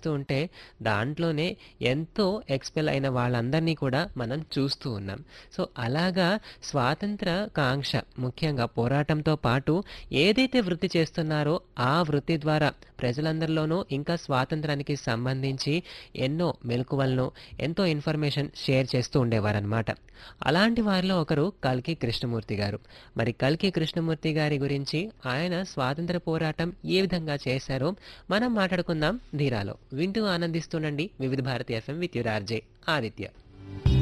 చూస్తూ ఉంటే దాంట్లోనే ఎంతో ఎక్స్పెల్ అయిన వాళ్ళందరినీ కూడా మనం చూస్తూ ఉన్నాం సో అలాగా స్వాతంత్ర కాంక్ష ముఖ్యంగా పోరాటంతో పాటు ఏదైతే వృత్తి చేస్తున్నారో ఆ వృత్తి ద్వారా ప్రజలందరిలోనూ ఇంకా స్వాతంత్రానికి సంబంధించి ఎన్నో మెలకువలను ఎంతో ఇన్ఫర్మేషన్ షేర్ చేస్తూ ఉండేవారనమాట అలాంటి వారిలో ఒకరు కల్కి కృష్ణమూర్తి గారు మరి కల్కి కృష్ణమూర్తి గారి గురించి ఆయన స్వాతంత్ర పోరాటం ఏ విధంగా చేశారో మనం మాట్లాడుకుందాం ధీరాలో వింటూ ఆనందిస్తుండండి Vividh Bharati FM with your RJ Aditya